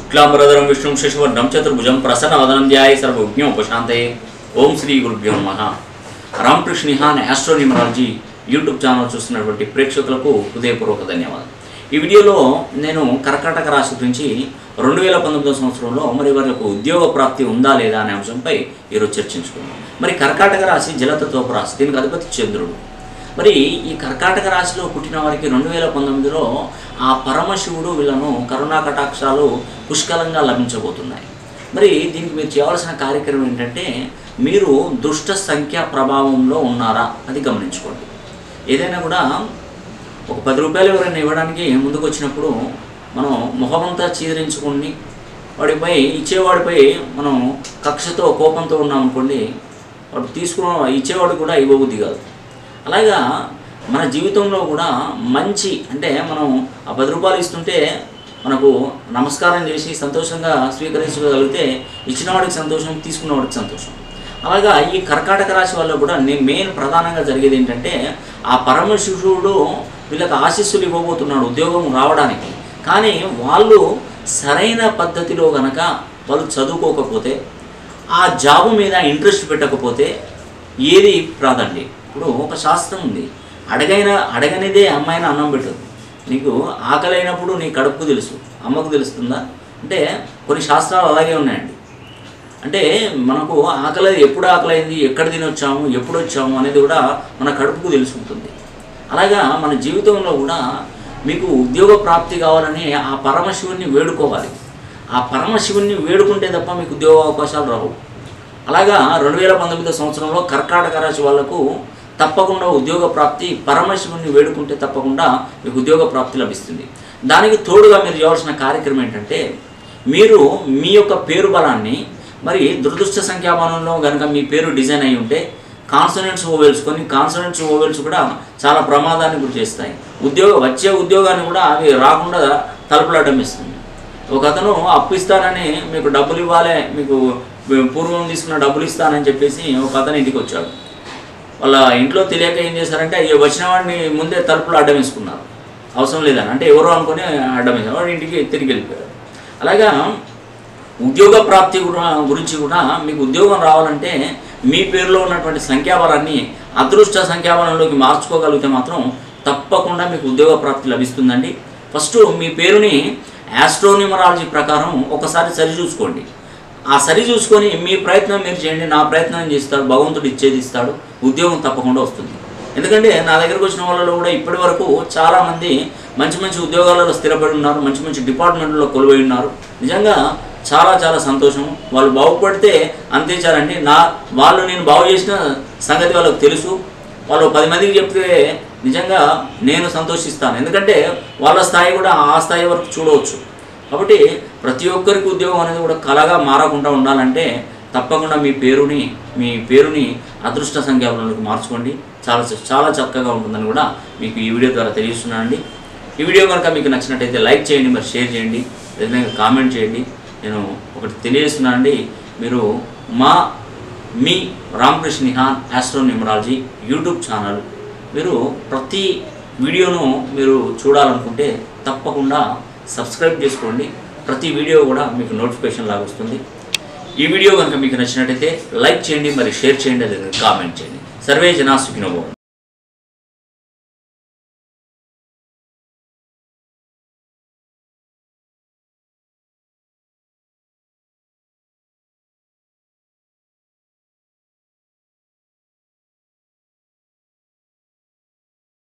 శుక్లాంబరధరం విష్ణుం శశివర్ణం చతుర్భుజం ప్రసన్నవదనం ధ్యాయ సర్వజ్ఞోపశాంతయే ఓం శ్రీ గురుభ్యో నమ Ramakrishna Nihan astronumerology YouTube channel చూస్తున్నటువంటి ప్రేక్షకులకు హృదయపూర్వక ధన్యవాదాలు ఈ వీడియోలో నేను కర్కాటక రాశి గురించి రెండు వేల పంతొమ్మిదో సంవత్సరంలో మరి వారికి ఉద్యోగ ప్రాప్తి ఉందా లేదా అనే అంశంపై ఈరోజు చర్చించుకుందాం మరి కర్కాటక రాశి జలతత్వపు రాశి దీనికి అధిపతి చంద్రుడు మరి ఈ కర్కాటక రాశిలో పుట్టిన వారికి రెండు వేల పంతొమ్మిదిలో ఆ పరమశివుడు వీళ్ళను కరుణా కటాక్షాలు పుష్కలంగా లభించబోతున్నాయి మరి దీనికి మీరు చేయవలసిన కార్యక్రమం ఏంటంటే మీరు దుష్ట సంఖ్య ప్రభావంలో ఉన్నారా అది గమనించుకోండి ఏదైనా కూడా ఒక పది రూపాయలు ఎవరైనా ఇవ్వడానికి ముందుకు వచ్చినప్పుడు మనం మొహమంతా చీదరించుకుని వాడిపై ఇచ్చేవాడిపై మనం కక్షతో కోపంతో ఉన్నాం అనుకోండి వాడు తీసుకున్న ఇచ్చేవాడు కూడా ఇవ్వబుద్ధి కాదు అలాగా మన జీవితంలో కూడా మంచి అంటే మనం ఆ పది రూపాయలు ఇస్తుంటే మనకు నమస్కారం చేసి సంతోషంగా స్వీకరించగలిగితే ఇచ్చిన వాడికి సంతోషం తీసుకున్న వాడికి సంతోషం అలాగా ఈ కర్కాటక రాశి వల్ల కూడా నేను మెయిన్ ప్రధానంగా జరిగేది ఏంటంటే ఆ పరమశివుడు వీళ్ళకి ఆశీస్సులు ఇవ్వబోతున్నాడు ఉద్యోగం రావడానికి కానీ వాళ్ళు సరైన పద్ధతిలో గనక వాళ్ళు చదువుకోకపోతే ఆ జాబు మీద ఇంట్రెస్ట్ పెట్టకపోతే ఏది రాదండి ఇప్పుడు ఒక శాస్త్రం ఉంది అడగైన అడగనిదే అమ్మాయిని అన్నం పెట్టదు నీకు ఆకలి అయినప్పుడు నీ కడుపు తెలుసు అమ్మకు తెలుస్తుందా అంటే కొన్ని శాస్త్రాలు అలాగే ఉన్నాయండి అంటే మనకు ఆకలి ఎప్పుడు ఆకలి అయింది ఎక్కడ తినొచ్చాము ఎప్పుడు వచ్చాము అనేది కూడా మన కడుపుకు తెలుసుకుంటుంది అలాగా మన జీవితంలో కూడా మీకు ఉద్యోగ ప్రాప్తి కావాలని ఆ పరమశివుని వేడుకోవాలి ఆ పరమశివుని వేడుకుంటే తప్ప మీకు ఉద్యోగ అవకాశాలు రావు అలాగా రెండు వేల పంతొమ్మిదో సంవత్సరంలో కర్కాటక రాశి వాళ్లకు తప్పకుండా ఉద్యోగ ప్రాప్తి పరమశివుని వేడుకుంటే తప్పకుండా మీకు ఉద్యోగ ప్రాప్తి లభిస్తుంది దానికి తోడుగా మీరు చేయవలసిన కార్యక్రమం ఏంటంటే మీరు మీ యొక్క పేరు బలాన్ని మరి దురదృష్ట సంఖ్యామానంలో కనుక మీ పేరు డిజైన్ అయి ఉంటే కాన్సనెంట్స్ ఓవెల్స్ కొన్ని కాన్సనెంట్స్ ఓవెల్స్ కూడా చాలా ప్రమాదాన్ని గురి చేస్తాయి ఉద్యోగ వచ్చే ఉద్యోగాన్ని కూడా అవి రాకుండా తలుపులాటం ఇస్తుంది ఒక అతను అప్పు ఇస్తానని మీకు డబ్బులు ఇవ్వాలి మీకు పూర్వం తీసుకున్న డబ్బులు ఇస్తానని చెప్పేసి ఒక అతను ఇంటికి వచ్చాడు వాళ్ళ ఇంట్లో తెలియక ఏం చేశారంటే ఈ వచ్చిన వాడిని ముందే తలుపులు అడ్డం వేసుకున్నారు అవసరం లేదని అంటే ఎవరో అనుకుని అడ్డం వేసారు వాడు ఇంటికి తిరిగి వెళ్ళిపోయాడు అలాగా ఉద్యోగ ప్రాప్తి గుర- గురించి కూడా మీకు ఉద్యోగం రావాలంటే మీ పేరులో ఉన్నటువంటి సంఖ్యాబలాన్ని అదృష్ట సంఖ్యాబలంలోకి మార్చుకోగలిగితే మాత్రం తప్పకుండా మీకు ఉద్యోగ ప్రాప్తి లభిస్తుందండి ఫస్ట్ మీ పేరుని యాస్ట్రోనిమరాలజీ ప్రకారం ఒకసారి సరి చూసుకోండి ఆ సరి చూసుకొని మీ ప్రయత్నం మీరు చేయండి నా ప్రయత్నం చేస్తాడు భగవంతుడు ఇచ్చేది ఇస్తాడు ఉద్యోగం తప్పకుండా వస్తుంది ఎందుకంటే నా దగ్గరకు వచ్చిన వాళ్ళలో కూడా ఇప్పటి వరకు చాలామంది మంచి మంచి ఉద్యోగాలలో స్థిరపడి ఉన్నారు మంచి మంచి డిపార్ట్మెంట్లో కొలువై ఉన్నారు నిజంగా చాలా చాలా సంతోషం వాళ్ళు బాగుపడితే అంతే చాలండి నా వాళ్ళు నేను బాగు చేసిన సంగతి వాళ్ళకి తెలుసు వాళ్ళు పది మందికి చెప్తే నిజంగా నేను సంతోషిస్తాను ఎందుకంటే వాళ్ళ స్థాయి కూడా ఆ స్థాయి వరకు చూడవచ్చు కాబట్టి ప్రతి ఒక్కరికి ఉద్యోగం అనేది కూడా కళగా మారకుండా ఉండాలంటే తప్పకుండా మీ పేరుని మీ పేరుని అదృష్ట సంఖ్యాబలంలోకి మార్చుకోండి చాలా చాలా చక్కగా ఉంటుందని కూడా మీకు ఈ వీడియో ద్వారా తెలియజేస్తున్నానండి ఈ వీడియో కనుక మీకు నచ్చినట్టయితే లైక్ చేయండి మరి షేర్ చేయండి ఏదైనా కామెంట్ చేయండి నేను ఒకటి తెలియజేస్తున్నానండి మీరు మా మీ Ramakrishna Nihan astro numerology YouTube channel మీరు ప్రతి వీడియోను మీరు చూడాలనుకుంటే తప్పకుండా సబ్స్క్రైబ్ చేసుకోండి ప్రతి వీడియో కూడా మీకు నోటిఫికేషన్ లాగా వస్తుంది ఈ వీడియో కనుక మీకు నచ్చినట్టయితే లైక్ చేయండి మరి షేర్ చేయండి లేదా కామెంట్ చేయండి సర్వే జనా సుఖినోభవం